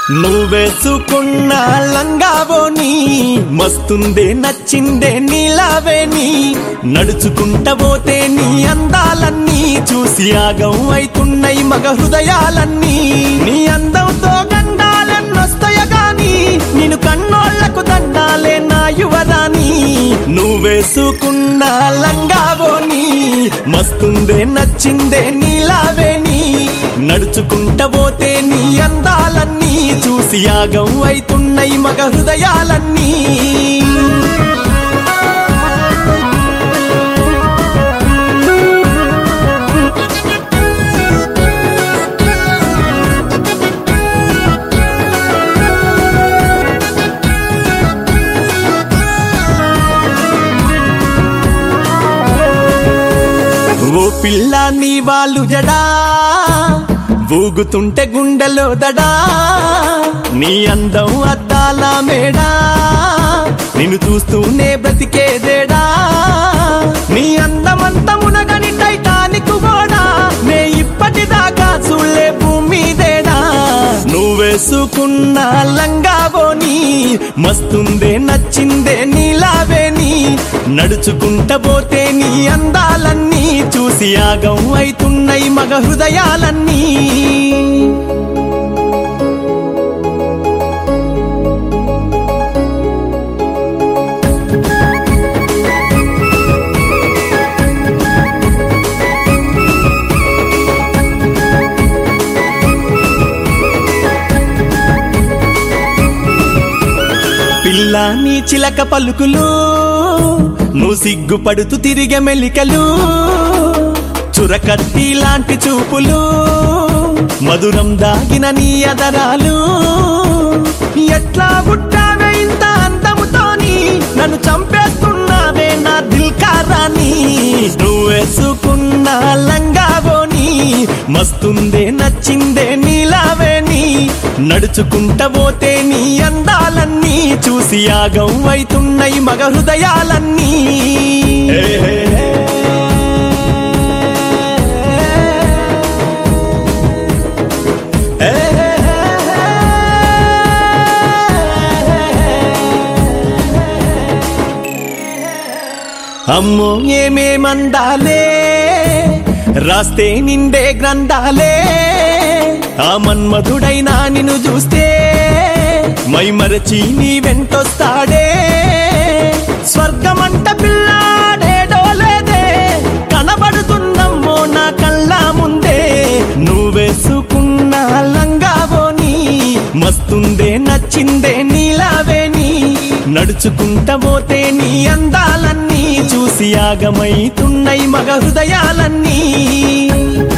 నువ్వేసుకున్న లంగావోని మస్తుందే నచ్చిందే నీలావేని నడుచుకుంట పోతే నీ అందాలన్నీ చూసి ఆగం అయితున్నాయి మగ హృదయాలన్నీ నీ అందంతో గండాలన్నొస్తాయ గాని నేను కన్నోళ్లకు దండాలే నా యువరాని నువ్వేసుకున్న లంగావోని మస్తుందే నచ్చిందే నీలావేని నడుచుకుంట పోతే నీ అందాలన్నీ చూసి యాగం అయితున్నాయి మగ హృదయాలన్నీ ఓ పిల్ల నీ వాళ్ళు జడా ఊగుతుంటే గుండెలో దడా నీ అందం అద్దాల మేడా నిన్ను చూస్తూనే బ్రతికేదేడా నీ అందమంత మునగని టైటానిక్ కూడా నే ఇప్పటిదాకా చూడలే భూమి దేడా నువ్వేసుకున్న లంగావోని మస్తుందే నచ్చిందే నీలావేని నడుచుకుంట పోతే నీ అందాలన్నీ చూసి యాగం అయితున్నాయి మగ హృదయాలన్నీ పిల్ల నీ చిలక పలుకులు నువ్వు సిగ్గుపడుతూ తిరిగే మెలికలు చురకత్తి లాంటి చూపులు మధురం దాగిన నీ అదరాలు ఎట్లా పుట్టావే ఇంత అందముతోని నన్ను చంపేస్తున్నావే నా దిల్కారాని నువ్వేసుకున్న లంగావోని మస్తుందే నచ్చిందే నీలావేని నడుచుకుంట పోతే నీ అందాలన్నీ చూసి యాగం అయితున్నాయి మగ హృదయాలన్నీ హే హే హే. హే హే అమ్మో ఏమేమందాలే రాస్తే నిండే గ్రంథాలే ఆ మన్మధుడైనా నిన్ను చూస్తే మై మరచి నీ వెంటొస్తాడే స్వర్గమంట పిల్లాడేడో లేదే కనబడుతుందమ్మో నా కళ్ళ ముందే నువ్వేసుకున్న లంగావోని మస్తుందే నచ్చిందే నీలావేని నడుచుకుంట పోతే నీ అందాలన్నీ చూసి యాగమైతున్నాయి మగ హృదయాలన్నీ